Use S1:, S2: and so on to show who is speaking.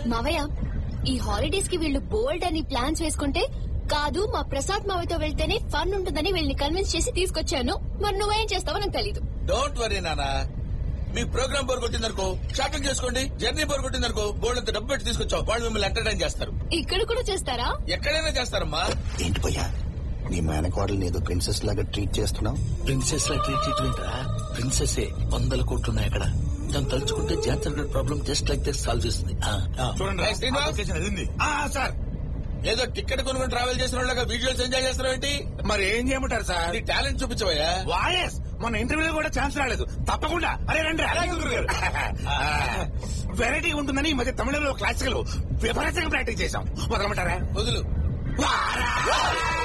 S1: మావయ్య ఈ హాలిడేస్ కి వీళ్ళు బోల్డ్ అని ప్లాన్స్ వేసుకుంటే కాదు మా ప్రసాద్ మావయ్యతో వెళ్తేనే ఫన్ ఉంటుందని వీళ్ళని కన్విన్స్ చేసి తీసుకొచ్చాను మరి నువ్వేం చేస్తావో నాకు తెలీదు
S2: డోంట్ వరీ నానా మీ ప్రోగ్రామ్ బోర్ కొట్టిందనుకో షాపింగ్ చేసుకోండి జర్నీ బోర్ కొట్టిందనుకో బోర్డు అంత డబ్బు పెట్టి తీసుకొచ్చావు వాళ్ళు మిమ్మల్ని ఎంటర్టైన్ చేస్తారు
S1: ఇక్కడ కూడా చేస్తారా
S2: ఎక్కడైనా చేస్తారమ్మా
S3: ఏంటి భయ్యా నీ మేనకోడల్ని ఏదో ప్రిన్సెస్ లాగా ట్రీట్ చేస్తున్నావు
S4: ప్రిన్సెస్ లా ట్రీట్ చేయటమేంట్రా ప్రిన్సెస్ వందల కోట్లున్నాయి అక్కడ దాన్ని తలుచుకుంటే జాతర problem just like this solve చేస్తుంది ఆ, ఆ.
S2: చూడండి శ్రీనివాస్
S5: సార్
S2: ఏదో టికెట్ కొనుక్కొని ట్రావెల్ చేసిన వాళ్ళగా వీడియోస్ ఎంజాయ్ చేస్తున్నావు ఏంటి
S5: మరి ఏం చేయమంటారు సార్
S2: నీ టాలెంట్ చూపించవయ్యా
S5: వాయస్ మన ఇంటర్వ్యూలో కూడా ఛాన్స్ రాలేదు తప్పకుండా అరే రండి వెరైటీ ఉంటుందని ఈ మధ్య తమిళంలో క్లాసికల్ విపరీతంగా ప్రాక్టీస్ చేశాం మొదలమంటారా
S2: వదులు
S5: వారా!